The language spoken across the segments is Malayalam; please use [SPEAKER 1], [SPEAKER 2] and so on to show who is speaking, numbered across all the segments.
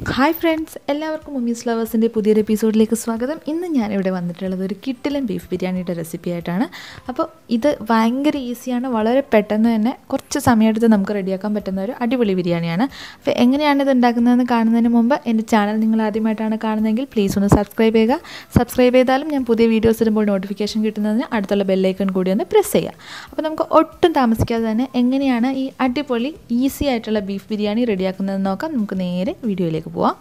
[SPEAKER 1] ഹായ് ഫ്രണ്ട്സ് എല്ലാവർക്കും മുമ്മീസ് ലവേഴ്സിൻ്റെ പുതിയൊരു എപ്പിസോഡിലേക്ക് സ്വാഗതം ഇന്ന് ഞാനിവിടെ വന്നിട്ടുള്ളത് ഒരു കിട്ടിലൻ ബീഫ് ബിരിയാണിയുടെ റെസിപ്പി ആയിട്ടാണ് അപ്പോൾ ഇത് ഭയങ്കര ഈസിയാണ് വളരെ പെട്ടെന്ന് തന്നെ കുറച്ച് സമയമെടുത്ത് നമുക്ക് റെഡിയാക്കാൻ പറ്റുന്ന ഒരു അടിപൊളി ബിരിയാണിയാണ് അപ്പോൾ എങ്ങനെയാണ് ഇത് ഉണ്ടാക്കുന്നതെന്ന് കാണുന്നതിന് മുമ്പ് എൻ്റെ ചാനൽ നിങ്ങൾ ആദ്യമായിട്ടാണ് കാണുന്നതെങ്കിൽ പ്ലീസ് ഒന്ന് സബ്സ്ക്രൈബ് ചെയ്യുക സബ്സ്ക്രൈബ് ചെയ്താലും ഞാൻ പുതിയ വീഡിയോസ് ഇടുമ്പോൾ നോട്ടിഫിക്കേഷൻ കിട്ടുന്നതിന് അടുത്തുള്ള ബെല്ലൈക്കൺ കൂടി ഒന്ന് പ്രസ് ചെയ്യുക അപ്പോൾ നമുക്ക് ഒട്ടും താമസിക്കാതെ തന്നെ എങ്ങനെയാണ് ഈ അടിപൊളി ഈസി ആയിട്ടുള്ള ബീഫ് ബിരിയാണി റെഡിയാക്കുന്നതെന്ന് നോക്കാം നമുക്ക് നേരെ വീഡിയോയിലേക്ക് പോവാം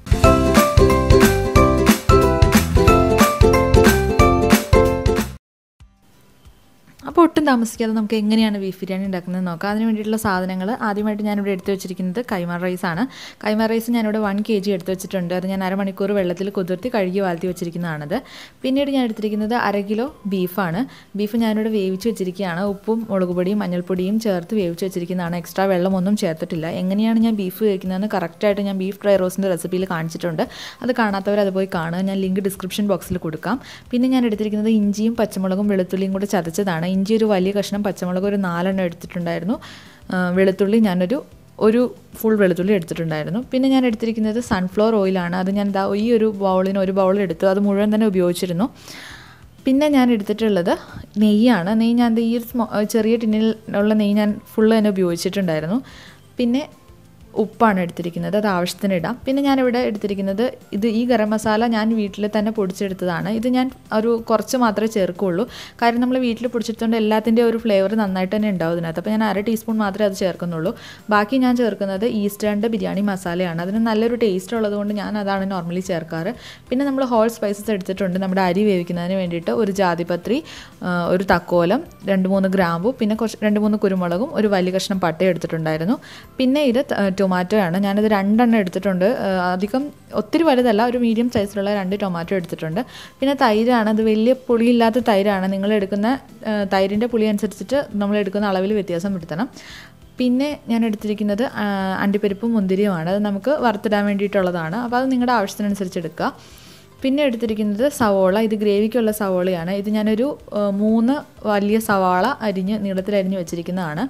[SPEAKER 1] അപ്പോൾ ഒട്ടും താമസിക്കാതെ നമുക്ക് എങ്ങനെയാണ് ബീഫ് ബിരിയാണി ഉണ്ടാക്കുന്നത് നോക്കാം അതിന് വേണ്ടിയിട്ടുള്ള സാധനങ്ങൾ ആദ്യമായിട്ട് ഞാനിവിടെ എടുത്തു വെച്ചിരിക്കുന്നത് കൈമാർ റൈസാണ് കൈമാർ റൈസ് ഞാനിവിടെ വൺ കെ ജി എടുത്ത് വെച്ചിട്ടുണ്ട് അത് ഞാൻ അരമണിക്കൂർ വെള്ളത്തിൽ കുതിർത്തി കഴുകി വാഴ്ത്തി വെച്ചിരിക്കുന്നതാണത് പിന്നീട് ഞാൻ എടുത്തിരിക്കുന്നത് അര കിലോ ബീഫാണ് ബീഫ് ഞാനിവിടെ വേവിച്ച് വെച്ചിരിക്കുകയാണ് ഉപ്പും മുളക് പൊടിയും മഞ്ഞൾപ്പൊടിയും ചേർത്ത് വേവിച്ച് വെച്ചിരിക്കുന്നതാണ് എക്സ്ട്രാ വെള്ളമൊന്നും ചേർത്തിട്ടില്ല എങ്ങനെയാണ് ഞാൻ ബീഫ് വേവിക്കുന്നതെന്ന് കറക്റ്റായിട്ട് ഞാൻ ബീഫ് ഡ്രൈ റോസിൻ്റെ റെസിപ്പിയിൽ കാണിച്ചിട്ടുണ്ട് അത് കാണാത്തവർ അത് പോയി കാണുക ഞാൻ ലിങ്ക് ഡിസ്ക്രിപ്ഷൻ ബോക്സിൽ കൊടുക്കാം പിന്നെ ഞാൻ എടുത്തിരിക്കുന്നത് ഇഞ്ചിയും പച്ചമുളകും വെളുത്തുള്ളിയും കൂടെ ചതച്ചതാണ് ഇഞ്ചി ഒരു വലിയ കഷ്ണം പച്ചമുളക് ഒരു നാലെണ്ണം എടുത്തിട്ടുണ്ടായിരുന്നു വെളുത്തുള്ളി ഞാനൊരു ഒരു ഫുൾ വെളുത്തുള്ളി എടുത്തിട്ടുണ്ടായിരുന്നു പിന്നെ ഞാൻ എടുത്തിരിക്കുന്നത് സൺഫ്ലവർ ഓയിലാണ് അത് ഞാൻ ഇതാ ഈ ഒരു ബൗളിന് ഒരു ബൗൾ എടുത്തു അത് മുഴുവൻ തന്നെ ഉപയോഗിച്ചിരുന്നു പിന്നെ ഞാൻ എടുത്തിട്ടുള്ളത് നെയ്യാണ് നെയ്യ് ഞാൻ ഈ ഒരു ചെറിയ ടിന്നിൽ ഉള്ള നെയ്യ് ഞാൻ ഫുള്ള് തന്നെ ഉപയോഗിച്ചിട്ടുണ്ടായിരുന്നു പിന്നെ ഉപ്പാണ് എടുത്തിരിക്കുന്നത് അത് ആവശ്യത്തിന് ഇടാം പിന്നെ ഞാനിവിടെ എടുത്തിരിക്കുന്നത് ഇത് ഈ ഗരം മസാല ഞാൻ വീട്ടിൽ തന്നെ പൊടിച്ചെടുത്തതാണ് ഇത് ഞാൻ ഒരു കുറച്ച് മാത്രമേ ചേർക്കുള്ളൂ കാര്യം നമ്മൾ വീട്ടിൽ പൊടിച്ചെടുത്തുകൊണ്ട് എല്ലാത്തിൻ്റെ ഒരു ഫ്ലേവർ നന്നായിട്ട് തന്നെ ഉണ്ടാവും ഇതിനകത്ത് അപ്പോൾ ഞാൻ അര ടീസ്പൂൺ മാത്രമേ അത് ചേർക്കുന്നുള്ളൂ ബാക്കി ഞാൻ ചേർക്കുന്നത് ഈസ്റ്റേണിൻ്റെ ബിരിയാണി മസാലയാണ് അതിന് നല്ലൊരു ടേസ്റ്റ് ഉള്ളതുകൊണ്ട് ഞാൻ അതാണ് നോർമലി ചേർക്കാറ് പിന്നെ നമ്മൾ ഹോൾ സ്പൈസസ് എടുത്തിട്ടുണ്ട് നമ്മുടെ അരി വേവിക്കുന്നതിന് വേണ്ടിയിട്ട് ഒരു ജാതിപത്രി ഒരു തക്കോലം രണ്ട് മൂന്ന് ഗ്രാമ്പു പിന്നെ കുറച്ച് രണ്ട് മൂന്ന് കുരുമുളകും ഒരു വലിയ കഷ്ണം പട്ടയും എടുത്തിട്ടുണ്ടായിരുന്നു പിന്നെ ഇത് ടൊമാറ്റോ ആണ് ഞാനിത് രണ്ടെണ്ണം എടുത്തിട്ടുണ്ട് അധികം ഒത്തിരി വലുതല്ല ഒരു മീഡിയം സൈസിലുള്ള രണ്ട് ടൊമാറ്റോ എടുത്തിട്ടുണ്ട് പിന്നെ തൈരാണ് അത് വലിയ പുളിയില്ലാത്ത തൈരാണ് നിങ്ങൾ എടുക്കുന്ന തൈരിൻ്റെ പുളി അനുസരിച്ചിട്ട് നമ്മൾ എടുക്കുന്ന അളവിൽ വ്യത്യാസം വരുത്തണം പിന്നെ ഞാൻ എടുത്തിരിക്കുന്നത് അണ്ടിപ്പരിപ്പും മുന്തിരിയുമാണ് അത് നമുക്ക് വറുത്തിടാൻ വേണ്ടിയിട്ടുള്ളതാണ് അപ്പോൾ അത് നിങ്ങളുടെ ആവശ്യത്തിനനുസരിച്ച് എടുക്കുക പിന്നെ എടുത്തിരിക്കുന്നത് സവോള ഇത് ഗ്രേവിക്കുള്ള സവോളയാണ് ഇത് ഞാനൊരു മൂന്ന് വലിയ സവാള അരിഞ്ഞ് നീളത്തിൽ അരിഞ്ഞ് വെച്ചിരിക്കുന്നതാണ്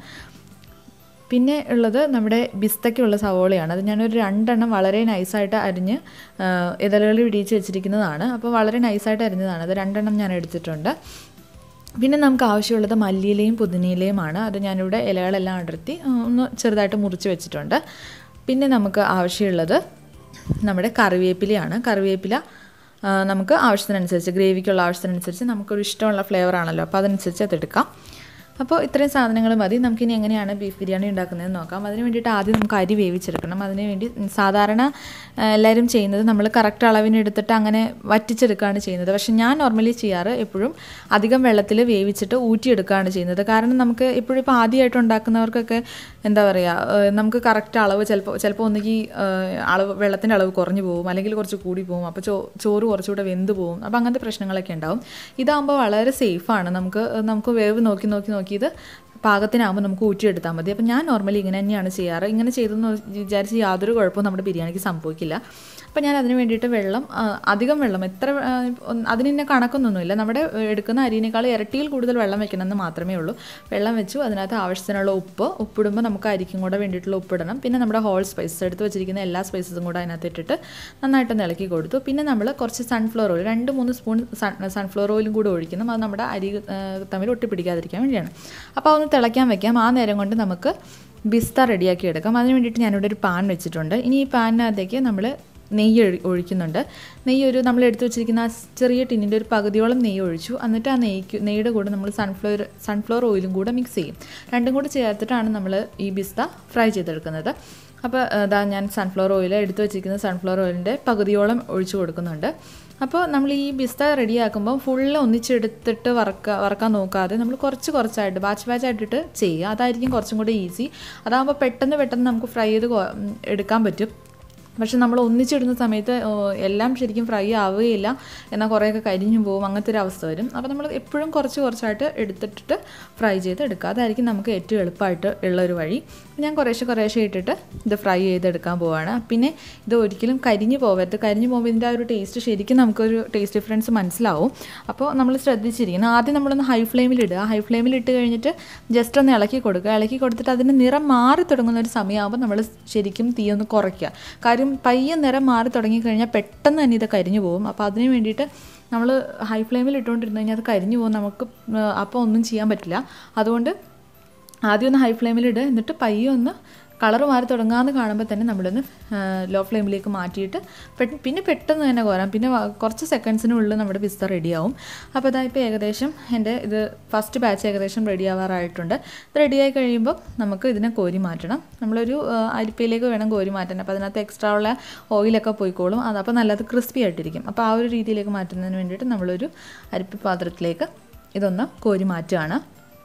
[SPEAKER 1] പിന്നെ ഉള്ളത് നമ്മുടെ ബിസ്തയ്ക്കുള്ള സവോളയാണ് അത് ഞാനൊരു രണ്ടെണ്ണം വളരെ നൈസായിട്ട് അരിഞ്ഞ് ഇതളുകളിൽ ഇടിച്ച് വെച്ചിരിക്കുന്നതാണ് അപ്പോൾ വളരെ നൈസായിട്ട് അരിഞ്ഞതാണ് അത് രണ്ടെണ്ണം ഞാൻ എടുത്തിട്ടുണ്ട് പിന്നെ നമുക്ക് ആവശ്യമുള്ളത് മല്ലിയിലയും പുതിനയിലയുമാണ് അത് ഞാനിവിടെ ഇലകളെല്ലാം അടർത്തി ഒന്ന് ചെറുതായിട്ട് മുറിച്ച് വെച്ചിട്ടുണ്ട് പിന്നെ നമുക്ക് ആവശ്യമുള്ളത് നമ്മുടെ കറിവേപ്പിലയാണ് കറിവേപ്പില നമുക്ക് ആവശ്യത്തിനനുസരിച്ച് ഗ്രേവിക്കുള്ള ആവശ്യത്തിനനുസരിച്ച് നമുക്കൊരു ഇഷ്ടമുള്ള ഫ്ലേവർ ആണല്ലോ അപ്പോൾ അതനുസരിച്ച് അതെടുക്കാം അപ്പോൾ ഇത്രയും സാധനങ്ങൾ മതി നമുക്കിനി എങ്ങനെയാണ് ബീഫ് ബിരിയാണി ഉണ്ടാക്കുന്നതെന്ന് നോക്കാം അതിന് വേണ്ടിയിട്ട് ആദ്യം നമുക്ക് അരി വേവിച്ചെടുക്കണം അതിന് വേണ്ടി സാധാരണ എല്ലാവരും ചെയ്യുന്നത് നമ്മൾ കറക്റ്റ് അളവിന് എടുത്തിട്ട് അങ്ങനെ വറ്റിച്ചെടുക്കുകയാണ് ചെയ്യുന്നത് പക്ഷേ ഞാൻ നോർമലി ചെയ്യാറ് എപ്പോഴും അധികം വെള്ളത്തിൽ വേവിച്ചിട്ട് ഊറ്റിയെടുക്കുകയാണ് ചെയ്യുന്നത് കാരണം നമുക്ക് എപ്പോഴും ഇപ്പോൾ ആദ്യമായിട്ട് ഉണ്ടാക്കുന്നവർക്കൊക്കെ എന്താ പറയുക നമുക്ക് കറക്റ്റ് അളവ് ചിലപ്പോൾ ചിലപ്പോൾ ഒന്നുകിൽ അളവ് വെള്ളത്തിൻ്റെ അളവ് കുറഞ്ഞു പോകും അല്ലെങ്കിൽ കുറച്ച് കൂടി പോകും അപ്പോൾ ചോ ചോറ് കുറച്ചുകൂടെ വെന്ത് പോകും അപ്പോൾ അങ്ങനത്തെ പ്രശ്നങ്ങളൊക്കെ ഉണ്ടാവും ഇതാകുമ്പോൾ വളരെ സേഫാണ് നമുക്ക് നമുക്ക് വേവ് നോക്കി നോക്കി നോക്കി ഇത് പാകത്തിനാകുമ്പോൾ നമുക്ക് ഊറ്റിയെടുത്താൽ മതി അപ്പോൾ ഞാൻ നോർമലി ഇങ്ങനെ തന്നെയാണ് ചെയ്യാറ് ഇങ്ങനെ ചെയ്തെന്ന് വിചാരിച്ച് യാതൊരു കുഴപ്പവും നമ്മുടെ ബിരിയാണിക്ക് സംഭവിക്കില്ല അപ്പോൾ ഞാൻ അതിന് വേണ്ടിയിട്ട് വെള്ളം അധികം വെള്ളം എത്ര അതിന് തന്നെ കണക്കൊന്നുമില്ല നമ്മുടെ എടുക്കുന്ന അരിനേക്കാൾ ഇരട്ടിയിൽ കൂടുതൽ വെള്ളം വെക്കണമെന്ന് മാത്രമേ ഉള്ളൂ വെള്ളം വെച്ചു അതിനകത്ത് ആവശ്യത്തിനുള്ള ഉപ്പ് ഉപ്പിടുമ്പോൾ നമുക്ക് അരിക്കും കൂടെ വേണ്ടിയിട്ടുള്ള ഉപ്പിടണം പിന്നെ നമ്മുടെ ഹോൾ സ്പൈസസ് എടുത്ത് വെച്ചിരിക്കുന്ന എല്ലാ സ്പൈസസും കൂടെ അതിനകത്ത് ഇട്ടിട്ട് നന്നായിട്ടൊന്ന് ഇളക്കി കൊടുത്തു പിന്നെ നമ്മൾ കുറച്ച് സൺഫ്ലവർ ഓയിൽ രണ്ട് മൂന്ന് സ്പൂൺ സൺഫ്ലവർ ഓയിലും കൂടെ ഒഴിക്കണം അത് നമ്മുടെ അരി തമ്മിൽ ഒട്ടിപ്പിടിക്കാതിരിക്കാൻ വേണ്ടിയാണ് അപ്പോൾ അതൊന്ന് തിളയ്ക്കാൻ വെക്കാം ആ നേരം കൊണ്ട് നമുക്ക് ബിസ്ത റെഡിയാക്കി എടുക്കാം അതിന് വേണ്ടിയിട്ട് ഞാനിവിടെ ഒരു പാൻ വെച്ചിട്ടുണ്ട് ഇനി ഈ പാനിനകത്തേക്ക് നമ്മൾ നെയ്യ് ഒഴിക്കുന്നുണ്ട് നെയ്യ് ഒരു നമ്മൾ എടുത്തു വെച്ചിരിക്കുന്ന ആ ചെറിയ ടിന്നിൻ്റെ ഒരു പകുതിയോളം നെയ്യ് ഒഴിച്ചു എന്നിട്ട് ആ നെയ്ക്ക് നെയ്യുടെ കൂടെ നമ്മൾ സൺഫ്ലവർ സൺഫ്ലവർ ഓയിലും കൂടെ മിക്സ് ചെയ്യും രണ്ടും കൂടെ ചേർത്തിട്ടാണ് നമ്മൾ ഈ ബിസ്ത ഫ്രൈ ചെയ്തെടുക്കുന്നത് അപ്പോൾ അതാ ഞാൻ സൺഫ്ലവർ ഓയിൽ എടുത്തു വെച്ചിരിക്കുന്ന സൺഫ്ലവർ ഓയിലിൻ്റെ പകുതിയോളം ഒഴിച്ചു കൊടുക്കുന്നുണ്ട് അപ്പോൾ നമ്മൾ ഈ ബിസ്ത റെഡിയാക്കുമ്പോൾ ഫുള്ള് ഒന്നിച്ചെടുത്തിട്ട് വറക്കുക വറക്കാൻ നോക്കാതെ നമ്മൾ കുറച്ച് കുറച്ചായിട്ട് ബാച്ച് ബാച്ച് ആയിട്ടിട്ട് ചെയ്യുക അതായിരിക്കും കുറച്ചും കൂടി ഈസി അതാകുമ്പോൾ പെട്ടെന്ന് പെട്ടെന്ന് നമുക്ക് ഫ്രൈ ചെയ്ത് എടുക്കാൻ പറ്റും പക്ഷെ നമ്മൾ ഒന്നിച്ചിടുന്ന സമയത്ത് എല്ലാം ശരിക്കും ഫ്രൈ ആവുകയില്ല എന്നാൽ കുറേയൊക്കെ കരിഞ്ഞു പോകും അങ്ങനത്തെ ഒരു അവസ്ഥ വരും അപ്പോൾ നമ്മൾ എപ്പോഴും കുറച്ച് കുറച്ചായിട്ട് എടുത്തിട്ടിട്ട് ഫ്രൈ ചെയ്ത് എടുക്കുക അതായിരിക്കും നമുക്ക് ഏറ്റവും എളുപ്പമായിട്ട് ഉള്ള ഒരു വഴി ഞാൻ കുറേശ്ശെ കുറേശ്ശെ ഇട്ടിട്ട് ഇത് ഫ്രൈ ചെയ്തെടുക്കാൻ പോവാണ് പിന്നെ ഇത് ഒരിക്കലും കരിഞ്ഞു പോകരുത് കരിഞ്ഞു പോകുമ്പോൾ ഇതിൻ്റെ ആ ഒരു ടേസ്റ്റ് ശരിക്കും നമുക്കൊരു ടേസ്റ്റ് ഡിഫറൻസ് മനസ്സിലാവും അപ്പോൾ നമ്മൾ ശ്രദ്ധിച്ചിരിക്കണം ആദ്യം നമ്മളൊന്ന് ഹൈ ഫ്ലെയിമിൽ ഇടുക ഹൈ ഫ്ലെയിമിൽ ഇട്ട് കഴിഞ്ഞിട്ട് ജസ്റ്റ് ഒന്ന് ഇളക്കി കൊടുക്കുക ഇളക്കി കൊടുത്തിട്ട് അതിൻ്റെ നിറം മാറി തുടങ്ങുന്ന ഒരു സമയമാകുമ്പോൾ നമ്മൾ ശരിക്കും തീ ഒന്ന് കുറയ്ക്കുക കാര്യം കാര്യം പയ്യെ നിറം മാറി തുടങ്ങിക്കഴിഞ്ഞാൽ പെട്ടെന്ന് തന്നെ ഇത് കരിഞ്ഞു പോകും അപ്പോൾ അതിന് വേണ്ടിയിട്ട് നമ്മൾ ഹൈ ഫ്ലെയിമിൽ ഇട്ടുകൊണ്ടിരുന്ന് കഴിഞ്ഞാൽ അത് കരിഞ്ഞു പോകും നമുക്ക് അപ്പോൾ ഒന്നും ചെയ്യാൻ പറ്റില്ല അതുകൊണ്ട് ആദ്യം ഒന്ന് ഹൈ ഫ്ലെയിമിലിടുക എന്നിട്ട് പയ്യെ ഒന്ന് കളർ മാറി തുടങ്ങാമെന്ന് കാണുമ്പോൾ തന്നെ നമ്മളൊന്ന് ലോ ഫ്ലെയിമിലേക്ക് മാറ്റിയിട്ട് പെ- പിന്നെ പെട്ടെന്ന് തന്നെ കോരാം പിന്നെ വ- കുറച്ച് സെക്കൻഡ്സിനുള്ളിൽ നമ്മുടെ പിസ്ത റെഡിയാവും അപ്പോൾ അതാ ഇപ്പോൾ ഏകദേശം എൻ്റെ ഇത് ഫസ്റ്റ് ബാച്ച് ഏകദേശം റെഡി ആവാറായിട്ടുണ്ട് ഇത് റെഡിയായി കഴിയുമ്പോൾ നമുക്ക് ഇതിനെ കോരി മാറ്റണം നമ്മളൊരു ആ, അരിപ്പയിലേക്ക് വേണം കോരി മാറ്റാൻ അപ്പോൾ അതിനകത്ത് എക്സ്ട്രാ ഉള്ള ഓയിലൊക്കെ പോയിക്കോളും അത് അപ്പോൾ നല്ലത് ക്രിസ്പി ആയിട്ടിരിക്കും അപ്പോൾ ആ ഒരു രീതിയിലേക്ക് മാറ്റുന്നതിന് വേണ്ടിയിട്ട് നമ്മളൊരു അരിപ്പ പാത്രത്തിലേക്ക് ഇതൊന്ന് കോരി മാറ്റുകയാണ്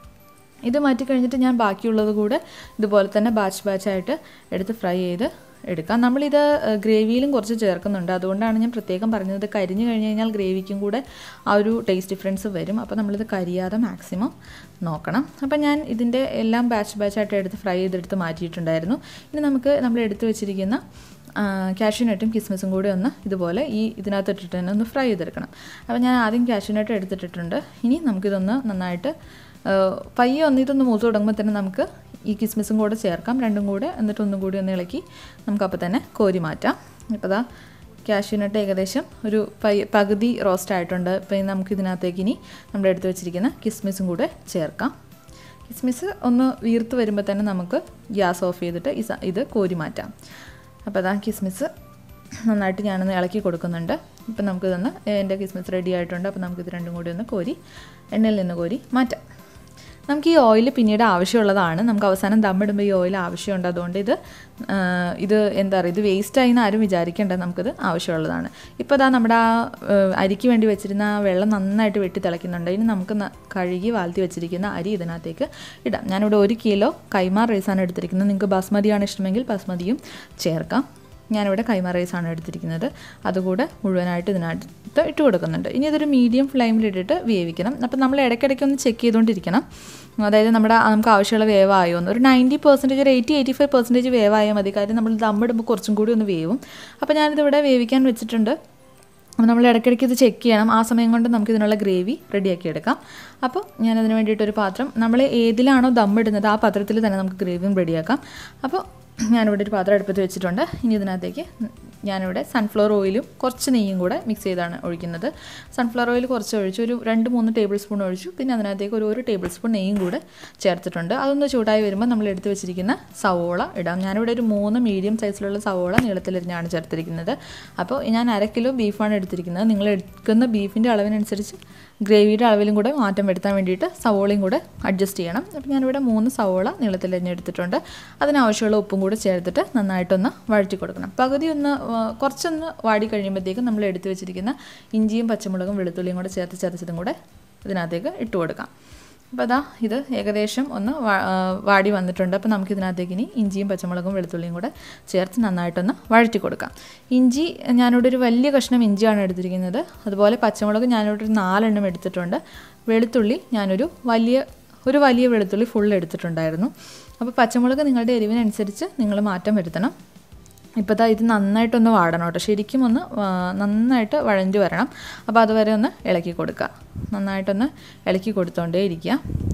[SPEAKER 1] ഇത് മാറ്റി കഴിഞ്ഞിട്ട് ഞാൻ ബാക്കിയുള്ളത് കൂടെ ഇതുപോലെ തന്നെ ബാച്ച് ബാച്ചായിട്ട് എടുത്ത് ഫ്രൈ ചെയ്ത് എടുക്കാം നമ്മളിത് ഏഹ്, ഗ്രേവിയിലും കുറച്ച് ചേർക്കുന്നുണ്ട് അതുകൊണ്ടാണ് ഞാൻ പ്രത്യേകം പറഞ്ഞത് ഇത് കരിഞ്ഞു കഴിഞ്ഞ് കഴിഞ്ഞാൽ ഗ്രേവിക്കും കൂടെ ആ ഒരു ടേസ്റ്റ് ഡിഫറൻസ് വരും അപ്പോൾ നമ്മളിത് കരിയാതെ മാക്സിമം നോക്കണം അപ്പോൾ ഞാൻ ഇതിൻ്റെ എല്ലാം ബാച്ച് ബാച്ചായിട്ട് എടുത്ത് ഫ്രൈ ചെയ്തെടുത്ത് മാറ്റിയിട്ടുണ്ടായിരുന്നു ഇനി നമുക്ക് നമ്മൾ എടുത്ത് വെച്ചിരിക്കുന്ന കാഷ്യൂനട്ടും കിസ്മിസും കൂടി ഒന്ന് ഇതുപോലെ ഈ ഇതിനകത്ത് ഇട്ടിട്ട് തന്നെ ഒന്ന് ഫ്രൈ ചെയ്തെടുക്കണം അപ്പോൾ ഞാൻ ആദ്യം കാഷ്യൂനട്ട് എടുത്തിട്ടിട്ടുണ്ട് ഇനി നമുക്കിതൊന്ന് നന്നായിട്ട് ആ, പയ്യെ ഒന്ന് ഇതൊന്ന് മൂത്ത് തുടങ്ങുമ്പോൾ തന്നെ നമുക്ക് ഈ കിസ്മിസും കൂടെ ചേർക്കാം രണ്ടും കൂടെ എന്നിട്ട് ഒന്നും കൂടി ഒന്ന് ഇളക്കി നമുക്കപ്പോൾ തന്നെ കോരി മാറ്റാം ഇപ്പോൾ ദാ കാഷ്യൂനട്ട് ഏകദേശം ഒരു പയ്യ പകുതി റോസ്റ്റ് ആയിട്ടുണ്ട് അപ്പോൾ നമുക്ക് ഇതിനകത്തേക്ക് ഇനി നമ്മൾ എടുത്ത് വെച്ചിരിക്കുന്ന കിസ്മിസും കൂടെ ചേർക്കാം കിസ്മിസ് ഒന്ന് വീർത്ത് വരുമ്പോൾ തന്നെ നമുക്ക് ഗ്യാസ് ഓഫ് ചെയ്തിട്ട് ഈ സ- ഇത് കോരി മാറ്റാം അപ്പോൾ അതാ കിസ്മിസ് നന്നായിട്ട് ഞാനൊന്ന് ഇളക്കി കൊടുക്കുന്നുണ്ട് ഇപ്പം നമുക്ക് ഇതൊന്ന് എൻ്റെ കിസ്മിസ് റെഡി ആയിട്ടുണ്ട് അപ്പോൾ നമുക്കിത് രണ്ടും കൂടി ഒന്ന് കോരി എണ്ണയിൽ നിന്ന് കോരി മാറ്റാം നമുക്ക് ഈ ഓയിൽ പിന്നീട് ആവശ്യമുള്ളതാണ് നമുക്ക് അവസാനം ദമ്മിടുമ്പോൾ ഈ ഓയിൽ ആവശ്യമുണ്ട് അതുകൊണ്ട് ഇത് ആ, ഇത് എന്താ പറയുക ഇത് വേസ്റ്റായി എന്ന് ആരും വിചാരിക്കേണ്ട നമുക്കിത് ആവശ്യമുള്ളതാണ് ഇപ്പോൾ അതാ നമ്മുടെ ആ ആ, അരിക്ക് വേണ്ടി വെച്ചിരുന്ന ആ വെള്ളം നന്നായിട്ട് വെട്ടി തിളയ്ക്കുന്നുണ്ട് ഇനി നമുക്ക് ന- കഴുകി വാഴ്ത്തി വെച്ചിരിക്കുന്ന അരി ഇതിനകത്തേക്ക് ഇടാം ഞാനിവിടെ ഒരു കിലോ കൈമാർ റൈസാണ് എടുത്തിരിക്കുന്നത് നിങ്ങൾക്ക് ബാസ്മതിയാണ് ഇഷ്ടമെങ്കിൽ ബാസ്മതിയും ചേർക്കാം ഞാനിവിടെ കൈമ റൈസാണ് എടുത്തിരിക്കുന്നത് അതുകൂടെ മുഴുവനായിട്ട് ഇതിനകത്ത് ഇട്ട് കൊടുക്കുന്നുണ്ട് ഇനി ഇതൊരു മീഡിയം ഫ്ലെയിമിലിട്ടിട്ട് വേവിക്കണം അപ്പം നമ്മൾ ഇടയ്ക്കിടയ്ക്ക് ഒന്ന് ചെക്ക് ചെയ്തുകൊണ്ടിരിക്കണം അതായത് നമ്മുടെ ആ നമുക്ക് ആവശ്യമുള്ള വേവായോ എന്ന് ഒരു നയൻറ്റി പെർസെൻറ്റേജ് ഒരു എയ്റ്റി എയ്റ്റി ഫൈവ് പെർസെൻറ്റേജ് വേവായാൽ മതി കാര്യം നമ്മൾ ദമ്മിടുമ്പോൾ കുറച്ചും കൂടി ഒന്ന് വേവും അപ്പോൾ ഞാനിതിവിടെ വേവിക്കാൻ വെച്ചിട്ടുണ്ട് അപ്പോൾ നമ്മൾ ഇടയ്ക്കിടയ്ക്ക് ഇത് ചെക്ക് ചെയ്യണം ആ സമയം കൊണ്ട് നമുക്ക് ഇതിനുള്ള ഗ്രേവി റെഡിയാക്കി എടുക്കാം അപ്പോൾ ഞാനതിന് വേണ്ടിയിട്ടൊരു പാത്രം നമ്മൾ ഏതിലാണോ ദമ്മിടുന്നത് ആ പാത്രത്തിൽ തന്നെ നമുക്ക് ഗ്രേവിയും റെഡിയാക്കാം അപ്പോൾ ഞാനിവിടെ ഒരു പാത്രം അടുപ്പത്ത് വെച്ചിട്ടുണ്ട് ഇനി ഇതിനകത്തേക്ക് ഞാനിവിടെ സൺഫ്ലവർ ഓയിലും കുറച്ച് നെയ്യും കൂടെ മിക്സ് ചെയ്താണ് ഒഴിക്കുന്നത് സൺഫ്ലവർ ഓയിൽ കുറച്ച് ഒഴിച്ചു ഒരു രണ്ട് മൂന്ന് ടേബിൾ സ്പൂൺ ഒഴിച്ചു പിന്നെ അതിനകത്തേക്ക് ഒരു ഒരു ടേബിൾ സ്പൂൺ നെയ്യും കൂടെ ചേർത്തിട്ടുണ്ട് അതൊന്ന് ചൂടായി വരുമ്പോൾ നമ്മൾ എടുത്ത് വെച്ചിരിക്കുന്ന സവോള ഇടാം ഞാനിവിടെ ഒരു മൂന്ന് മീഡിയം സൈസിലുള്ള സവോള നീളത്തിലരിഞ്ഞാണ് ചേർത്തിരിക്കുന്നത് അപ്പോൾ ഞാൻ അര കിലോ ബീഫാണ് എടുത്തിരിക്കുന്നത് നിങ്ങൾ എടുക്കുന്ന ബീഫിൻ്റെ അളവിനനുസരിച്ച് ഗ്രേവിയുടെ അളവിലും കൂടെ മാറ്റം വരുത്താൻ വേണ്ടിയിട്ട് സവോളയും കൂടെ അഡ്ജസ്റ്റ് ചെയ്യണം അപ്പോൾ ഞാനിവിടെ മൂന്ന് സവോള നീളത്തിലരിഞ്ഞെടുത്തിട്ടുണ്ട് അതിനാവശ്യമുള്ള ഉപ്പും കൂടെ ചേർത്തിട്ട് നന്നായിട്ടൊന്ന് വഴറ്റി കൊടുക്കണം പകുതി ഒന്ന് ആ, കുറച്ചൊന്ന് വാടി കഴിയുമ്പോഴത്തേക്കും നമ്മൾ എടുത്തു വെച്ചിരിക്കുന്ന ഇഞ്ചിയും പച്ചമുളകും വെളുത്തുള്ളിയും കൂടെ ചേർത്ത് ചതച്ചതും കൂടെ ഇതിനകത്തേക്ക് ഇട്ട് കൊടുക്കാം അപ്പോൾ അതാ ഇത് ഏകദേശം ഒന്ന് വാ- ആ, വാടി വന്നിട്ടുണ്ട് അപ്പോൾ നമുക്ക് ഇതിനകത്തേക്ക് ഇനി ഇഞ്ചിയും പച്ചമുളകും വെളുത്തുള്ളിയും കൂടെ ചേർത്ത് നന്നായിട്ടൊന്ന് വഴറ്റി കൊടുക്കാം ഇഞ്ചി ഞാനിവിടെ ഒരു വലിയ കഷ്ണം ഇഞ്ചിയാണ് എടുത്തിരിക്കുന്നത് അതുപോലെ പച്ചമുളക് ഞാനിവിടെ ഒരു നാലെണ്ണം എടുത്തിട്ടുണ്ട് വെളുത്തുള്ളി ഞാനൊരു വലിയ ഒരു വലിയ വെളുത്തുള്ളി ഫുൾ എടുത്തിട്ടുണ്ടായിരുന്നു അപ്പോൾ പച്ചമുളക് നിങ്ങളുടെ എരിവിനനുസരിച്ച് നിങ്ങൾ മാറ്റം വരുത്തണം ഇപ്പോൾ ദാ ഇത് നന്നായിട്ടൊന്ന് വാടണം കേട്ടോ ശരിക്കും ഒന്ന് ആ, നന്നായിട്ട് വഴഞ്ഞു വരണം അപ്പോൾ അതുവരെ ഒന്ന് ഇളക്കി കൊടുക്കുക നന്നായിട്ടൊന്ന് ഇളക്കി കൊടുത്തോണ്ടേ ഇരിക്കുക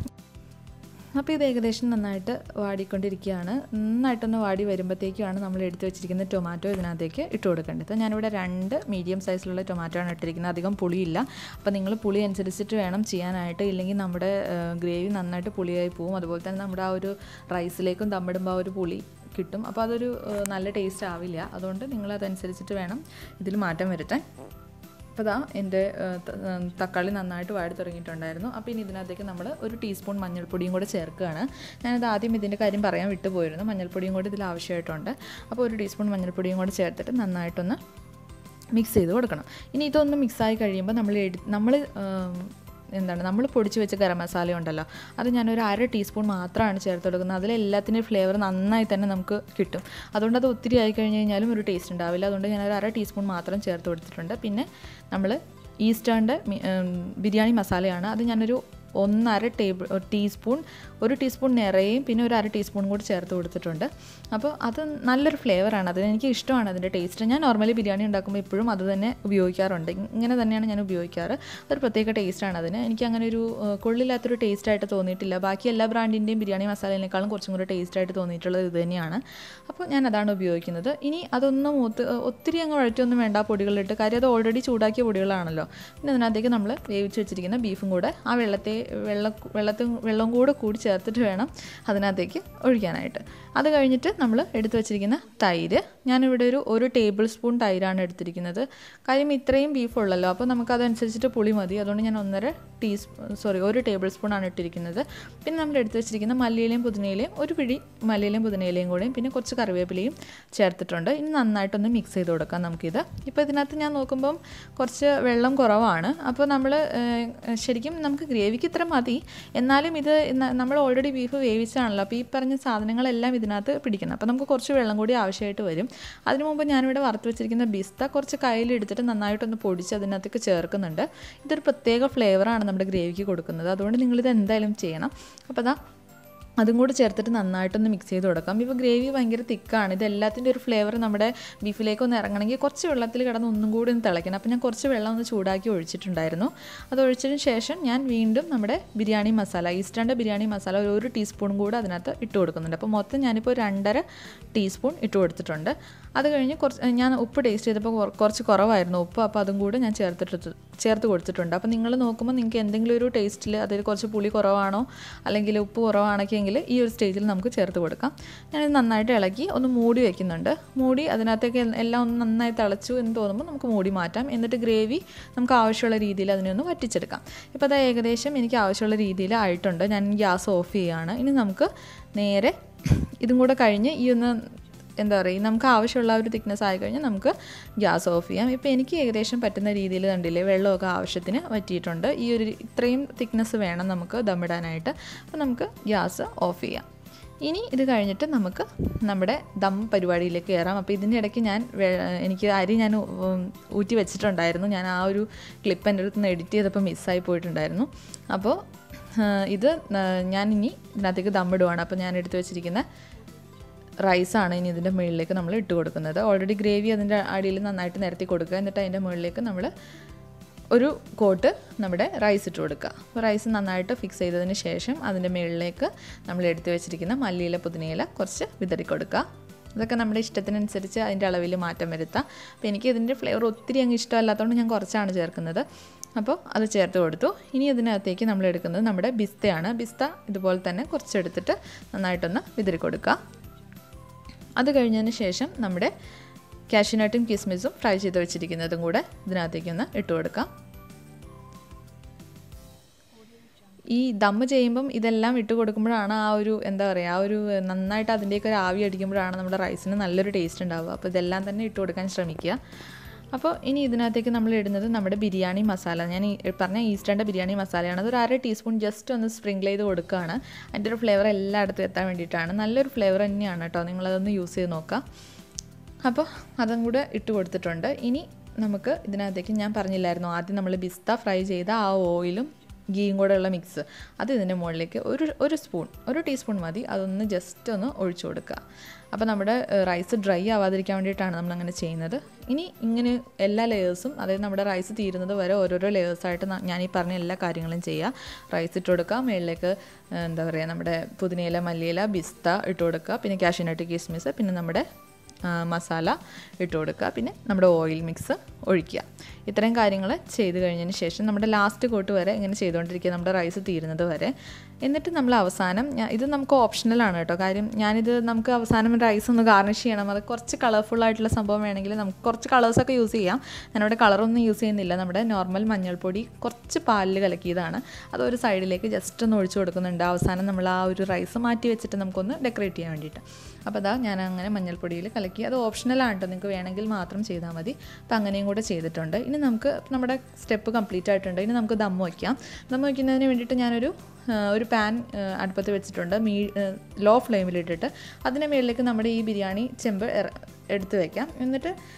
[SPEAKER 1] അപ്പോൾ ഇത് ഏകദേശം നന്നായിട്ട് വാടിക്കൊണ്ടിരിക്കുകയാണ് നന്നായിട്ടൊന്ന് വാടി വരുമ്പോഴത്തേക്കുമാണ് നമ്മൾ എടുത്തു വെച്ചിരിക്കുന്ന ടൊമാറ്റോ ഇതിനകത്തേക്ക് ഇട്ട് കൊടുക്കേണ്ടത് ഞാനിവിടെ രണ്ട് മീഡിയം സൈസിലുള്ള ടൊമാറ്റോ ആണ് ഇട്ടിരിക്കുന്നത് അധികം പുളിയില്ല അപ്പോൾ നിങ്ങൾ പുളി അനുസരിച്ചിട്ട് വേണം ചെയ്യാനായിട്ട് ഇല്ലെങ്കിൽ നമ്മുടെ ഗ്രേവി നന്നായിട്ട് പുളിയായി പോവും അതുപോലെ തന്നെ നമ്മുടെ ആ ഒരു റൈസിലേക്കും തമ്മിടുമ്പോൾ ആ ഒരു പുളി കിട്ടും അപ്പോൾ അതൊരു ഏഹ്, നല്ല ടേസ്റ്റ് ആവില്ല അതുകൊണ്ട് നിങ്ങൾ അതനുസരിച്ചിട്ട് വേണം ഇതിൽ മാറ്റം വരുത്താൻ അപ്പോൾ ദാ എൻ്റെ ഏഹ്, ത- ഏഹ്, തക്കാളി നന്നായിട്ട് വാടി തുടങ്ങിയിട്ടുണ്ടായിരുന്നു അപ്പോൾ ഇനി ഇതിനകത്തേക്ക് നമ്മൾ ഒരു ടീസ്പൂൺ മഞ്ഞൾപ്പൊടിയും കൂടെ ചേർക്കുകയാണ് ഞാനത് ആദ്യം ഇതിൻ്റെ കാര്യം പറയാൻ വിട്ടുപോയിരുന്നു മഞ്ഞൾപ്പൊടിയും കൂടി ഇതിൽ ആവശ്യമായിട്ടുണ്ട് അപ്പോൾ ഒരു ടീസ്പൂൺ മഞ്ഞൾപ്പൊടിയും കൂടെ ചേർത്തിട്ട് നന്നായിട്ടൊന്ന് മിക്സ് ചെയ്ത് കൊടുക്കണം ഇനി ഇതൊന്ന് മിക്സായി കഴിയുമ്പോൾ നമ്മൾ എടു നമ്മൾ ഏം, എന്താണ് നമ്മൾ പൊടിച്ച് വെച്ച ഗരം മസാല ഉണ്ടല്ലോ അത് ഞാനൊരു അര ടീസ്പൂൺ മാത്രമാണ് ചേർത്ത് കൊടുക്കുന്നത് അതിലെല്ലാത്തിൻ്റെയും ഫ്ലേവർ നന്നായി തന്നെ നമുക്ക് കിട്ടും അതുകൊണ്ട് അത് ഒത്തിരി ആയി കഴിഞ്ഞ് കഴിഞ്ഞാലും ഒരു ടേസ്റ്റ് ഉണ്ടാവില്ല അതുകൊണ്ട് ഞാനൊരു അര ടീസ്പൂൺ മാത്രം ചേർത്ത് കൊടുത്തിട്ടുണ്ട് പിന്നെ നമ്മൾ ഈസ്റ്റേണിൻ്റെ ബിരിയാണി മസാലയാണ് അത് ഞാനൊരു ഒന്നര ടേബിൾ ടീസ്പൂൺ ഒരു ടീസ്പൂൺ നിറയും പിന്നെ ഒരു അര ടീസ്പൂൺ കൂടി ചേർത്ത് കൊടുത്തിട്ടുണ്ട് അപ്പോൾ അത് നല്ലൊരു ഫ്ലേവറാണ് അതിന് എനിക്ക് ഇഷ്ടമാണ് അതിൻ്റെ ടേസ്റ്റ് ഞാൻ നോർമലി ബിരിയാണി ഉണ്ടാക്കുമ്പോൾ എപ്പോഴും അത് തന്നെ ഉപയോഗിക്കാറുണ്ട് ഇങ്ങനെ തന്നെയാണ് ഞാൻ ഉപയോഗിക്കാറ് അതൊരു പ്രത്യേക ടേസ്റ്റാണ് അതിന് എനിക്ക് അങ്ങനെ ഒരു ഏഹ്, കൊള്ളില്ലാത്തൊരു ടേസ്റ്റായിട്ട് തോന്നിയിട്ടില്ല ബാക്കി എല്ലാ ബ്രാൻഡിൻ്റെയും ബിരിയാണി മസാലയിനേക്കാളും കുറച്ചും കൂടി ടേസ്റ്റായിട്ട് തോന്നിയിട്ടുള്ളത് ഇത് തന്നെയാണ് അപ്പോൾ ഞാൻ അതാണ് ഉപയോഗിക്കുന്നത് ഇനി അതൊന്നും ഒത്ത് ഒത്തിരി അങ്ങ് വഴറ്റൊന്നും വേണ്ട ആ പൊടികളിലിട്ട് കാര്യം അത് ഓൾറെഡി ചൂടാക്കിയ പൊടികളാണല്ലോ പിന്നെ അതിനകത്തേക്ക് നമ്മൾ വേവിച്ച് വെച്ചിരിക്കുന്ന ബീഫും കൂടെ ആ വെള്ളത്തെ വെള്ള വെള്ളത്തും വെള്ളവും കൂടെ കൂടി ചേർത്തിട്ട് വേണം അതിനകത്തേക്ക് ഒഴിക്കാനായിട്ട് അത് കഴിഞ്ഞിട്ട് നമ്മൾ എടുത്തു വെച്ചിരിക്കുന്ന തൈര് ഞാനിവിടെ ഒരു ഒരു ടേബിൾ സ്പൂൺ തൈരാണ് എടുത്തിരിക്കുന്നത് കാര്യം ഇത്രയും ബീഫ് ഉള്ളല്ലോ അപ്പോൾ നമുക്കതനുസരിച്ചിട്ട് പുളി മതി അതുകൊണ്ട് ഞാൻ ഒന്നര ടീസ്പൂൺ സോറി ഒരു ടേബിൾ സ്പൂണാണ് ഇട്ടിരിക്കുന്നത് പിന്നെ നമ്മൾ എടുത്തു വെച്ചിരിക്കുന്ന മല്ലിയിലയും പുതിനയിലയും ഒരു പിടി മല്ലിയിലയും പുതിനയിലയും കൂടെയും പിന്നെ കുറച്ച് കറിവേപ്പിലയും ചേർത്തിട്ടുണ്ട് ഇനി നന്നായിട്ടൊന്ന് മിക്സ് ചെയ്ത് കൊടുക്കാം നമുക്കിത് ഇപ്പോൾ ഇതിനകത്ത് ഞാൻ നോക്കുമ്പം കുറച്ച് വെള്ളം കുറവാണ് അപ്പോൾ നമ്മൾ ശരിക്കും നമുക്ക് ഗ്രേവിക്ക് ഇത്ര മതി എന്നാലും ഇത് ന- നമ്മൾ ഓൾറെഡി ബീഫ് വേവിച്ചാണല്ലോ അപ്പോൾ ഈ പറഞ്ഞ സാധനങ്ങളെല്ലാം ഇതിനകത്ത് പിടിക്കണം അപ്പോൾ നമുക്ക് കുറച്ച് വെള്ളം കൂടി ആവശ്യമായിട്ട് വരും അതിനു മുമ്പ് ഞാനിവിടെ വറുത്ത് വെച്ചിരിക്കുന്ന ബിസ്ത കുറച്ച് കയ്യിലെടുത്തിട്ട് നന്നായിട്ടൊന്ന് പൊടിച്ച് അതിനകത്തേക്ക് ചേർക്കുന്നുണ്ട് ഇതൊരു പ്രത്യേക ഫ്ലേവറാണ് നമ്മുടെ ഗ്രേവിക്ക് കൊടുക്കുന്നത് അതുകൊണ്ട് നിങ്ങളിത് എന്തായാലും ചെയ്യണം അപ്പോൾ അതാ അതും കൂടി ചേർത്തിട്ട് നന്നായിട്ടൊന്ന് മിക്സ് ചെയ്ത് കൊടുക്കാം ഇപ്പോൾ ഗ്രേവി ഭയങ്കര തിക്കാണ് ഇത് എല്ലാത്തിൻ്റെ ഒരു ഫ്ലേവർ നമ്മുടെ ബീഫിലേക്ക് ഒന്ന് ഇറങ്ങണമെങ്കിൽ കുറച്ച് വെള്ളത്തിൽ കിടന്ന് ഒന്നും കൂടി ഒന്ന് തിളയ്ക്കണം അപ്പോൾ ഞാൻ കുറച്ച് വെള്ളം ഒന്ന് ചൂടാക്കി ഒഴിച്ചിട്ടുണ്ടായിരുന്നു അത് ഒഴിച്ചതിന് ശേഷം ഞാൻ വീണ്ടും നമ്മുടെ ബിരിയാണി മസാല ഈസ്റ്റേണിൻ്റെ ബിരിയാണി മസാല ഒരു ഒരു ടീസ്പൂൺ കൂടെ അതിനകത്ത് ഇട്ട് കൊടുക്കുന്നുണ്ട് അപ്പോൾ മൊത്തം ഞാനിപ്പോൾ രണ്ടര ടീസ്പൂൺ ഇട്ട് കൊടുത്തിട്ടുണ്ട് അത് കഴിഞ്ഞ് കുറച്ച് ഞാൻ ഉപ്പ് ടേസ്റ്റ് ചെയ്തപ്പോൾ കുറ- കുറച്ച് കുറവായിരുന്നു ഉപ്പ് അപ്പോൾ അതും കൂടെ ഞാൻ ചേർത്തിട്ട് ചേർത്ത് കൊടുത്തിട്ടുണ്ട് അപ്പോൾ നിങ്ങൾ നോക്കുമ്പോൾ നിങ്ങൾക്ക് എന്തെങ്കിലും ഒരു ടേസ്റ്റിൽ അതായത് കുറച്ച് പുളി കുറവാണോ അല്ലെങ്കിൽ ഉപ്പ് കുറവാണെങ്കിൽ ഈ ഒരു സ്റ്റേജിൽ നമുക്ക് ചേർത്ത് കൊടുക്കാം ഞാനിത് നന്നായിട്ട് ഇളക്കി ഒന്ന് മൂടി വെക്കുന്നുണ്ട് മൂടി അതിനകത്തേക്ക് എല്ലാം ഒന്ന് നന്നായി തിളച്ചു എന്ന് തോന്നുമ്പോൾ നമുക്ക് മൂടി മാറ്റാം എന്നിട്ട് ഗ്രേവി നമുക്ക് ആവശ്യമുള്ള രീതിയിൽ അതിനെ ഒന്ന് വറ്റിച്ചെടുക്കാം ഇപ്പോൾ അത് ഏകദേശം എനിക്ക് ആവശ്യമുള്ള രീതിയിൽ ആയിട്ടുണ്ട് ഞാൻ ഗ്യാസ് ഓഫ് ചെയ്യുകയാണ് ഇനി നമുക്ക് നേരെ ഇതും കൂടെ കഴിഞ്ഞ് ഈ ഒന്ന് എന്താ പറയുക നമുക്ക് ആവശ്യമുള്ള ആ ഒരു തിക്നെസ് ആയി കഴിഞ്ഞാൽ നമുക്ക് ഗ്യാസ് ഓഫ് ചെയ്യാം ഇപ്പോൾ എനിക്ക് ഏകദേശം പറ്റുന്ന രീതിയിൽ കണ്ടില്ലേ വെള്ളമൊക്കെ ആവശ്യത്തിന് വറ്റിയിട്ടുണ്ട് ഈ ഒരു ഇത്രയും തിക്നെസ് വേണം നമുക്ക് ദമ്മിടാനായിട്ട് അപ്പോൾ നമുക്ക് ഗ്യാസ് ഓഫ് ചെയ്യാം ഇനി ഇത് കഴിഞ്ഞിട്ട് നമുക്ക് നമ്മുടെ ദം പരിപാടിയിലേക്ക് കയറാം അപ്പോൾ ഇതിൻ്റെ ഇടയ്ക്ക് ഞാൻ വെ- എനിക്ക് അരി ഞാൻ ഉം, ഊറ്റി വെച്ചിട്ടുണ്ടായിരുന്നു ഞാൻ ആ ഒരു ക്ലിപ്പ് എൻ്റെ അടുത്ത് നിന്ന് എഡിറ്റ് ചെയ്തപ്പോൾ മിസ്സായി പോയിട്ടുണ്ടായിരുന്നു അപ്പോൾ ആ, ഇത് ആ, ഞാൻ ഇനി ഇതിനകത്തേക്ക് ദമ്മിടുവാണ് അപ്പോൾ ഞാൻ എടുത്ത് വെച്ചിരിക്കുന്ന റൈസാണ് ഇനി ഇതിൻ്റെ മുകളിലേക്ക് നമ്മൾ ഇട്ട് കൊടുക്കുന്നത് ഓൾറെഡി ഗ്രേവി അതിൻ്റെ അടിയിൽ നന്നായിട്ട് നിരത്തി കൊടുക്കുക എന്നിട്ട് അതിൻ്റെ മുകളിലേക്ക് നമ്മൾ ഒരു കോട്ട് നമ്മുടെ റൈസ് ഇട്ട് കൊടുക്കുക അപ്പോൾ റൈസ് നന്നായിട്ട് ഫിക്സ് ചെയ്തതിന് ശേഷം അതിൻ്റെ മുകളിലേക്ക് നമ്മൾ എടുത്തു വെച്ചിരിക്കുന്ന മല്ലിയില പുതിനയില കുറച്ച് വിതറി കൊടുക്കുക ഇതൊക്കെ നമ്മുടെ ഇഷ്ടത്തിനനുസരിച്ച് അതിൻ്റെ അളവിൽ മാറ്റം വരുത്താം അപ്പോൾ എനിക്ക് ഇതിൻ്റെ ഫ്ലേവർ ഒത്തിരി അങ്ങ് ഇഷ്ടമല്ലാത്തതുകൊണ്ട് ഞാൻ കുറച്ചാണ് ചേർക്കുന്നത് അപ്പോൾ അത് ചേർത്ത് കൊടുത്തു ഇനി ഇതിനകത്തേക്ക് നമ്മൾ എടുക്കുന്നത് നമ്മുടെ ബിസ്തയാണ് ബിസ്ത ഇതുപോലെ തന്നെ കുറച്ചെടുത്തിട്ട് നന്നായിട്ടൊന്ന് വിതറി കൊടുക്കുക അത് കഴിഞ്ഞതിന് ശേഷം നമ്മുടെ കാഷ്യൂനട്ടും കിസ്മിസും ഫ്രൈ ചെയ്ത് വെച്ചിരിക്കുന്നതും കൂടെ ഇതിനകത്തേക്ക് ഒന്ന് ഇട്ട് കൊടുക്കാം ഈ ദമ്മ് ചെയ്യുമ്പം ഇതെല്ലാം ഇട്ട് കൊടുക്കുമ്പോഴാണ് ആ ഒരു എന്താ പറയുക ആ ഒരു നന്നായിട്ട് അതിൻ്റെയൊക്കെ ഒരു ആവി അടിക്കുമ്പോഴാണ് നമ്മുടെ റൈസിന് നല്ലൊരു ടേസ്റ്റ് ഉണ്ടാവുക അപ്പോൾ ഇതെല്ലാം തന്നെ ഇട്ട് കൊടുക്കാൻ ശ്രമിക്കുക അപ്പോൾ ഇനി ഇതിനകത്തേക്ക് നമ്മൾ ഇടുന്നത് നമ്മുടെ ബിരിയാണി മസാല ഞാൻ ഈ പറഞ്ഞ ഈസ്റ്റേണിൻ്റെ ബിരിയാണി മസാലയാണ് അതൊരു അര ടീസ്പൂൺ ജസ്റ്റ് ഒന്ന് സ്പ്രിങ്കിൾ ചെയ്ത് കൊടുക്കുകയാണ് അതിൻ്റെ ഒരു ഫ്ലേവർ എല്ലായിടത്തും എത്താൻ വേണ്ടിയിട്ടാണ് നല്ലൊരു ഫ്ലേവർ തന്നെയാണ് കേട്ടോ നിങ്ങളതൊന്ന് യൂസ് ചെയ്ത് നോക്കാം അപ്പോൾ അതും കൂടെ ഇട്ട് കൊടുത്തിട്ടുണ്ട് ഇനി നമുക്ക് ഇതിനകത്തേക്ക് ഞാൻ പറഞ്ഞില്ലായിരുന്നു ആദ്യം നമ്മൾ ബിസ്ത ഫ്രൈ ചെയ്ത ആ ഓയിലും ഗീയും കൂടെ ഉള്ള മിക്സ് അത് ഇതിൻ്റെ മുകളിലേക്ക് ഒരു ഒരു സ്പൂൺ ഒരു ടീസ്പൂൺ മതി അതൊന്ന് ജസ്റ്റ് ഒന്ന് ഒഴിച്ചു കൊടുക്കുക അപ്പോൾ നമ്മുടെ റൈസ് ഡ്രൈ ആവാതിരിക്കാൻ വേണ്ടിയിട്ടാണ് നമ്മൾ അങ്ങനെ ചെയ്യുന്നത് ഇനി ഇങ്ങനെ എല്ലാ ലെയേഴ്സും അതായത് നമ്മുടെ റൈസ് തീരുന്നത് വരെ ഓരോരോ ലെയേഴ്സായിട്ട് ഞാൻ ഈ പറഞ്ഞ എല്ലാ കാര്യങ്ങളും ചെയ്യുക റൈസ് ഇട്ട് കൊടുക്കുക മുകളിലേക്ക് ഏഹ്, എന്താ പറയുക നമ്മുടെ പുതിനയില മല്ലിയില ബിസ്ത ഇട്ട് കൊടുക്കുക പിന്നെ കാഷ്യൂനട്ട് കിസ്മിസ് പിന്നെ നമ്മുടെ ആ, മസാല ഇട്ട് കൊടുക്കുക പിന്നെ നമ്മുടെ ഓയിൽ മിക്സ് ഒഴിക്കുക ഇത്രയും കാര്യങ്ങൾ ചെയ്ത് കഴിഞ്ഞതിന് ശേഷം നമ്മുടെ ലാസ്റ്റ് കോട്ട് വരെ ഇങ്ങനെ ചെയ്തുകൊണ്ടിരിക്കുക നമ്മുടെ റൈസ് തീരുന്നത് വരെ എന്നിട്ട് നമ്മൾ അവസാനം ഞാ- ഇത് നമുക്ക് ഓപ്ഷണലാണ് കേട്ടോ കാര്യം ഞാനിത് നമുക്ക് അവസാനം റൈസ് ഒന്ന് ഗാർണിഷ് ചെയ്യണം അത് കുറച്ച് കളർഫുൾ ആയിട്ടുള്ള സംഭവം വേണമെങ്കിൽ നമുക്ക് കുറച്ച് കളേഴ്സൊക്കെ യൂസ് ചെയ്യാം ഞാനിവിടെ കളറൊന്നും യൂസ് ചെയ്യുന്നില്ല നമ്മുടെ നോർമൽ മഞ്ഞൾപ്പൊടി കുറച്ച് പാലിൽ കലക്കിയതാണ് അത് ഒരു സൈഡിലേക്ക് ജസ്റ്റ് ഒന്ന് ഒഴിച്ചു കൊടുക്കുന്നുണ്ട് അവസാനം നമ്മൾ ആ ഒരു റൈസ് മാറ്റി വെച്ചിട്ട് നമുക്കൊന്ന് ഡെക്കറേറ്റ് ചെയ്യാൻ വേണ്ടിയിട്ട് അപ്പോൾ അതാ ഞാൻ അങ്ങനെ മഞ്ഞൾപ്പൊടിയിൽ കലക്കി അത് ഓപ്ഷണലാണ് കേട്ടോ നിങ്ങൾക്ക് വേണമെങ്കിൽ മാത്രം ചെയ്താൽ മതി അപ്പോൾ അങ്ങനെയും കൂടെ ചെയ്തിട്ടുണ്ട് ഇനി നമുക്ക് നമ്മുടെ സ്റ്റെപ്പ് കംപ്ലീറ്റ് ആയിട്ടുണ്ട് ഇനി നമുക്ക് ദം വയ്ക്കാം ദം വയ്ക്കുന്നതിന് വേണ്ടിയിട്ട് ഞാനൊരു ആ, ഒരു പാൻ ആ, അടുപ്പത്ത് വെച്ചിട്ടുണ്ട് മീ ലോ ഫ്ലെയിമിലിട്ടിട്ട് അതിൻ്റെ മുകളിലേക്ക് നമ്മുടെ ഈ ബിരിയാണി ചെമ്പ് ഇറ- എടുത്ത് വെക്കാം എന്നിട്ട്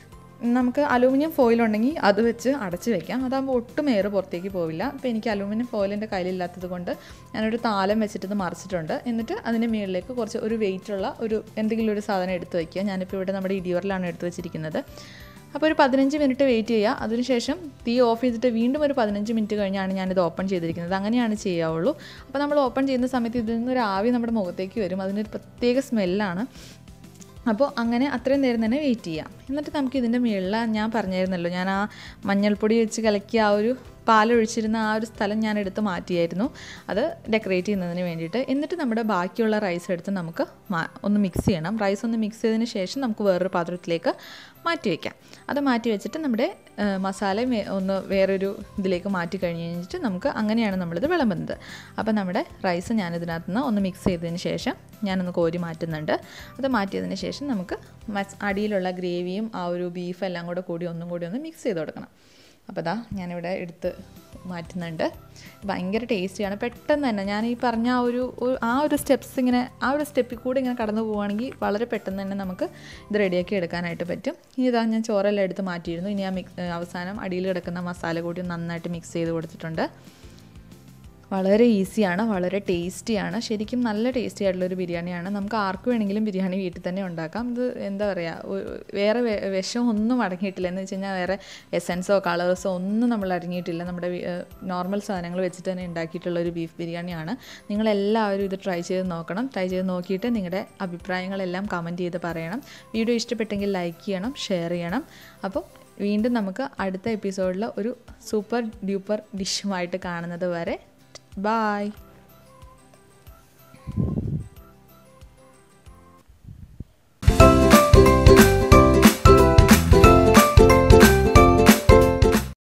[SPEAKER 1] നമുക്ക് അലൂമിനിയം ഫോയിൽ ഉണ്ടെങ്കിൽ അത് വെച്ച് അടച്ച് വെക്കാം അതാകുമ്പോൾ ഒട്ടും എയർ പുറത്തേക്ക് പോവില്ല അപ്പോൾ എനിക്ക് അലൂമിനിയം ഫോയിൽ എൻ്റെ കയ്യിലില്ലാത്തത് കൊണ്ട് ഞാനൊരു താലം വെച്ചിട്ട് ഇത് മറിച്ചിട്ടുണ്ട് എന്നിട്ട് അതിൻ്റെ മുകളിലേക്ക് കുറച്ച് ഒരു വെയിറ്റുള്ള ഒരു എന്തെങ്കിലും ഒരു സാധനം എടുത്ത് വയ്ക്കുക ഞാനിപ്പോൾ ഇവിടെ നമ്മുടെ ഇടിയോറിലാണ് എടുത്ത് വെച്ചിരിക്കുന്നത് അപ്പോൾ ഒരു പതിനഞ്ച് മിനിറ്റ് വെയിറ്റ് ചെയ്യുക അതിനുശേഷം തീ ഓഫ് ചെയ്തിട്ട് വീണ്ടും ഒരു പതിനഞ്ച് മിനിറ്റ് കഴിഞ്ഞാണ് ഞാനിത് ഓപ്പൺ ചെയ്തിരിക്കുന്നത് അങ്ങനെയാണ് ചെയ്യാവുള്ളൂ അപ്പോൾ നമ്മൾ ഓപ്പൺ ചെയ്യുന്ന സമയത്ത് ഇതിൽ നിന്നൊരു ആവി നമ്മുടെ മുഖത്തേക്ക് വരും അതിനൊരു പ്രത്യേക സ്മെല്ലാണ് അപ്പോൾ അങ്ങനെ അത്രയും നേരം തന്നെ വെയിറ്റ് ചെയ്യാം എന്നിട്ട് നമുക്ക് ഇതിൻ്റെ മുകളിൽ ഞാൻ പറഞ്ഞായിരുന്നല്ലോ ഞാൻ ആ മഞ്ഞൾപ്പൊടി വെച്ച് കലക്കിയ ആ ഒരു പാലൊഴിച്ചിരുന്ന ആ ഒരു സ്ഥലം ഞാൻ എടുത്ത് മാറ്റിയായിരുന്നു അത് ഡെക്കറേറ്റ് ചെയ്യുന്നതിന് വേണ്ടിയിട്ട് എന്നിട്ട് നമ്മുടെ ബാക്കിയുള്ള റൈസ് എടുത്ത് നമുക്ക് മാ- ഒന്ന് മിക്സ് ചെയ്യണം റൈസ് ഒന്ന് മിക്സ് ചെയ്തതിന് ശേഷം നമുക്ക് വേറൊരു പാത്രത്തിലേക്ക് മാറ്റി വയ്ക്കാം അത് മാറ്റി വെച്ചിട്ട് നമ്മുടെ ആ, മസാല വേ- ഒന്ന് വേറൊരു ഇതിലേക്ക് മാറ്റി കഴിഞ്ഞ് കഴിഞ്ഞിട്ട് നമുക്ക് അങ്ങനെയാണ് നമ്മളിത് വിളമ്പുന്നത് അപ്പോൾ നമ്മുടെ റൈസ് ഞാനിതിനകത്ത് നിന്ന് ഒന്ന് മിക്സ് ചെയ്തതിന് ശേഷം ഞാനൊന്ന് കോരി മാറ്റുന്നുണ്ട് അത് മാറ്റിയതിന് ശേഷം നമുക്ക് മസ് അടിയിലുള്ള ഗ്രേവിയും ആ ഒരു ബീഫ് എല്ലാം കൂടെ കൂടി ഒന്നും കൂടി ഒന്ന് മിക്സ് ചെയ്ത് കൊടുക്കണം അപ്പോൾ ദാ ഞാനിവിടെ എടുത്ത് മാറ്റുന്നുണ്ട് ഭയങ്കര ടേസ്റ്റിയാണ് പെട്ടെന്ന് തന്നെ ഞാൻ ഈ പറഞ്ഞ ആ ഒരു ഒരു- ആ ഒരു സ്റ്റെപ്സ് ഇങ്ങനെ ആ ഒരു സ്റ്റെപ്പിൽ കൂടെ ഇങ്ങനെ കടന്നു പോവുകയാണെങ്കിൽ വളരെ പെട്ടെന്ന് തന്നെ നമുക്ക് ഇത് റെഡിയാക്കി എടുക്കാനായിട്ട് പറ്റും ഇനി ഇതാ ഞാൻ ചോറെല്ലാം എടുത്ത് മാറ്റിയിരുന്നു ഇനി ആ മിക്സ് അവസാനം അടിയിൽ കിടക്കുന്ന മസാല കൂടി നന്നായിട്ട് മിക്സ് ചെയ്ത് കൊടുത്തിട്ടുണ്ട് വളരെ ഈസിയാണ് വളരെ ടേസ്റ്റിയാണ് ശരിക്കും നല്ല ടേസ്റ്റി ആയിട്ടുള്ളൊരു ബിരിയാണിയാണ് നമുക്ക് ആർക്ക് വേണമെങ്കിലും ബിരിയാണി വീട്ടിൽ തന്നെ ഉണ്ടാക്കാം ഇത് എന്താ പറയുക ഒരു- വേറെ വെ- വിഷം ഒന്നും അടങ്ങിയിട്ടില്ല എന്ന് വെച്ച് കഴിഞ്ഞാൽ വേറെ എസൻസോ കളേഴ്സോ ഒന്നും നമ്മൾ അടങ്ങിയിട്ടില്ല നമ്മുടെ നോർമൽ സാധനങ്ങൾ വെച്ചിട്ട് തന്നെ ഉണ്ടാക്കിയിട്ടുള്ള ഒരു ബീഫ് ബിരിയാണിയാണ് നിങ്ങളെല്ലാവരും ഇത് ട്രൈ ചെയ്ത് നോക്കണം ട്രൈ ചെയ്ത് നോക്കിയിട്ട് നിങ്ങളുടെ അഭിപ്രായങ്ങളെല്ലാം കമൻറ്റ് ചെയ്ത് പറയണം വീഡിയോ ഇഷ്ടപ്പെട്ടെങ്കിൽ ലൈക്ക് ചെയ്യണം ഷെയർ ചെയ്യണം അപ്പോൾ വീണ്ടും നമുക്ക് അടുത്ത എപ്പിസോഡിൽ ഒരു സൂപ്പർ ഡ്യൂപ്പർ ഡിഷുമായിട്ട് കാണുന്നത് വരെ Bye.